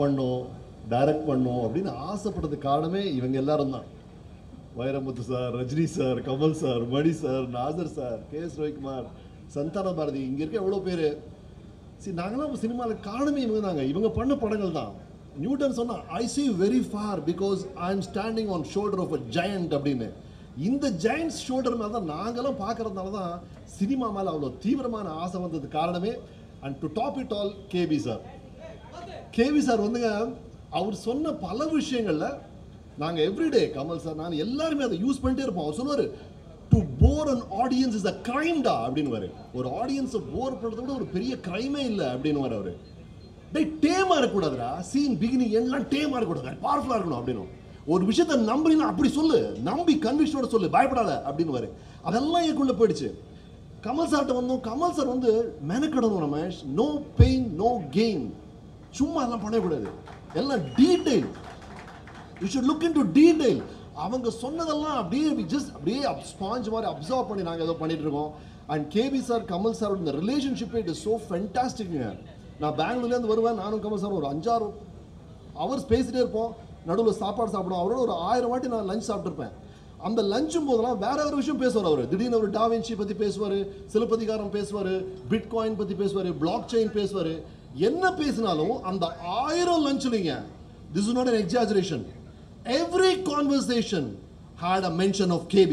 பண்ணணும் டைரக்ட் பண்ணணும் அப்படின்னு ஆசைப்பட்டதுக்கு காரணமே இவங்க எல்லாரும் தான் Vairamuthu sir Rajini sir Kamal sir Mani sir Nassar sir K S Ravikumar Santhana Bharathi இங்கே இருக்க எவ்வளோ பேர் சரி நாங்களாம் சினிமாவில் காரணமே இவங்க தாங்க இவங்க பண்ண படங்கள் தான் நியூட்டன் சொன்னா I see very far because I am standing on shoulder of a giant அப்படின்னு இந்த ஜெயண்ட்ஸ் ஷோல்டர் மேலே தான் நாங்களாம் பார்க்கறதுனால தான் சினிமா மேலே அவ்வளோ தீவிரமான ஆசை வந்தது காரணமே and to top it all KB sir KB sir வந்துங்க அவர் சொன்ன பல விஷயங்கள்ல நாங்க எவ்ரிடே கமல் சார் நான் எல்லாருமே அதை யூஸ் பண்ணிட்டே இருப்போம் அவர் சொல்லுவாரு to bore an audience is a கிரைம்டா அப்படின்னு ஒரு ஆடியன்ஸை போர் பண்றதை விட ஒரு பெரிய கிரைமே இல்லை அப்படின்னு அவரு டேய் டேமா இருக்கக்கூடாதுடா சீன் பிகினிங் எல்லாம் டேமா இருக்கக்கூடாது பவர்ஃபுல்லா இருக்கணும் அப்படின்னு ஒரு விஷயத்த நம்புறீங்கன்னா அப்படி சொல்லு நம்பி கன்விக்ஷனோட சொல்லு பயப்படாத அப்படின்னு அதெல்லாம் எனக்குள்ள போயிடுச்சு கமல் சார்ட்ட வந்தோம் கமல் சார் வந்து மெனக்கிடணும் Ramesh no pain no gain சும்மா எல்லாம் பண்ணக்கூடாது எல்லாம் detail you should look into detail அவங்க சொன்னதெல்லாம் அப்படியே ஜஸ்ட் அப்படியே ஸ்பாஞ்ச் மாதிரி அப்சர்வ் பண்ணி நாங்கள் ஏதோ பண்ணிட்டு இருக்கோம் and KB sir Kamal sir இந்த ரிலேஷன்ஷிப் இட் இஸ் ஸோ ஃபென்டாஸ்டிக்ங்க நான் பெங்களூர்லேருந்து வருவேன் நானும் கமல் சார் ஒரு அஞ்சாறு ஹவர்ஸ் பேசிட்டே இருப்போம் நடுவில் சாப்பாடு சாப்பிடுவோம் அவரோட ஒரு ஆயிரம் வாட்டி நான் லஞ்ச் சாப்பிட்ருப்பேன் அந்த லஞ்சும் போதெல்லாம் வேற ஒரு விஷயம் பேசுவார் அவர் திடீர்னு ஒரு டாவின்சி பற்றி பேசுவார் சிலப்பதிகாரம் பேசுவார் பிட்காயின் பற்றி பேசுவார் பிளாக் செயின் பேசுவார் என்ன பேசினாலும் அந்த ஆயிரம் லஞ்சுலிங்க this is not an exaggeration every conversation had a mention of KB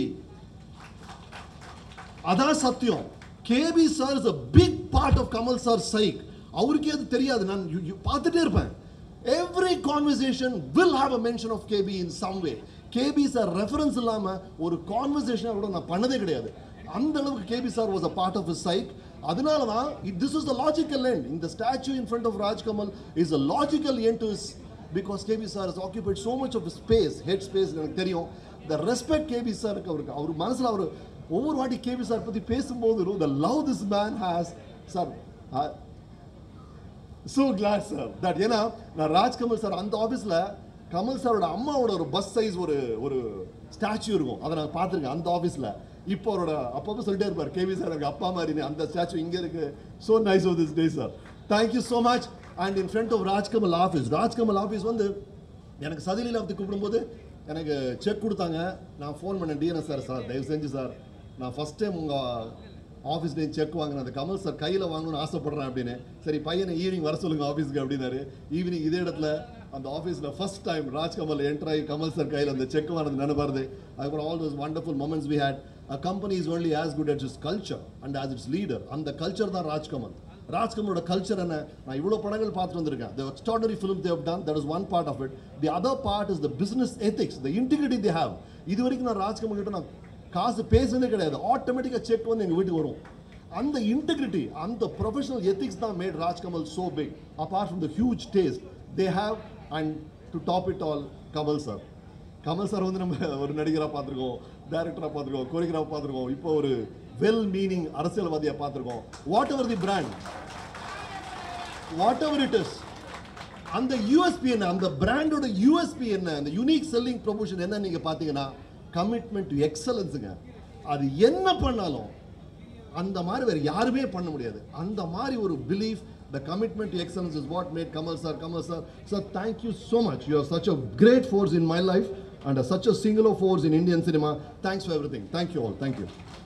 அதான் சத்தியம் KB sir is a big part of Kamal sir psyche அவருக்கே அது தெரியாது நான் you- you பார்த்துட்டே இருப்பேன் every conversation will have a mention of KB in some way KB sir reference இல்லாம ஒரு கான்வர்சேஷனை கூட நான் பண்ணதே கிடையாது அந்த அளவுக்கு KB sir was a part of psyche அதனால தான் this is the logical end இந்த statue in front of Rajkamal is a logical end to because KB sir has occupied so much of space head space எனக்கு தெரியும் the respect KP சாருக்கு அவருக்கு அவர் மனசுல அவர் ஒவ்வொரு வாட்டி கேபி சார் பத்தி பேசும்போது the love this man has sir so glad sir that ஏன்னா நான் ராஜ்கமல் சார் அந்த ஆஃபீஸில் கமல் சாரோட அம்மாவோட ஒரு பஸ் சைஸ் ஒரு ஒரு ஸ்டாச்சு இருக்கும் அதை நான் பார்த்துருக்கேன் அந்த ஆஃபீஸில் இப்போ அவரோட அப்பப்போ சொல்லிட்டே இருப்பார் கேவி சார் எனக்கு அப்பா மாதிரி அந்த ஸ்டாச்சு இங்கே இருக்கு so nice of this day sir thank you so much and in front of Rajkamal office Rajkamal office வந்து எனக்கு சதிலீல அப்படி கூப்பிடும்போது எனக்கு செக் கொடுத்தாங்க நான் ஃபோன் பண்ணேன் டிஎன்எஸ் சார் சார் தயவு செஞ்சு சார் நான் ஃபஸ்ட் டைம் உங்கள் ஆஃபீஸ்லேயும் செக் வாங்கினேன் அந்த கமல் சார் கையில் வாங்கணும்னு ஆசைப்படுறேன் அப்படின்னு சரி பையனை ஈவினிங் வர சொல்லுங்க ஆஃபீஸ்க்கு அப்படின்னாரு ஈவினிங் இதே இடத்துல அந்த ஆஃபீஸில் ஃபர்ஸ்ட் டைம் ராஜ்கமல் என்டர் ஆகி கமல் சார் கையில் அந்த செக் வாங்கினது நினைப்பாருது அதுக்கப்புறம் all those wonderful moments we had a company is only as good at its culture and as its leader அந்த கல்ச்சர் தான் ராஜ்கமல் ராஜ்கமலோட கல்ச்சர் என்ன நான் இவ்வளோ படங்கள் பார்த்துட்டு வந்திருக்கேன் the extraordinary film they have done that is one part of it the other part is the business ethics the integrity they have இது வரைக்கும் நான் ராஜ்கமல் கிட்ட நான் காசு பேசுனதே கிடையாது ஆட்டோமேட்டிக்காக செக் வந்து எங்கள் வீட்டுக்கு வரும் அந்த இன்டெகிரிட்டி அந்த ப்ரொஃபஷனல் எத்திக்ஸ் தான் made Rajkamal so big apart from the huge taste they have and to top it all Kamal sir Kamal sir வந்து நம்ம ஒரு நடிகராக பார்த்துருக்கோம் டைரக்டராக பார்த்துருக்கோம் கோரியோகிராஃப் பார்த்துருக்கோம் இப்போ ஒரு வெல் மீனிங் அரசியல்வாதியாக பார்த்துருக்கோம் whatever the brand whatever it is அந்த யூஎஸ்பி என்ன அந்த பிராண்டோட யூஎஸ்பி என்ன அந்த யூனிக் செல்லிங் ப்ரொமோஷன் என்ன நீங்க பாத்தீங்கன்னா கமிட்மெண்ட் டு எக்ஸலன்ஸுங்க அது என்ன பண்ணாலும் அந்த மாதிரி வேற யாருமே பண்ண முடியாது அந்த மாதிரி ஒரு belief the commitment to excellence is what made Kamal sir Kamal sir sir thank you so much you are such a great force in my life and such a single force in Indian cinema thanks for everything thank you all thank you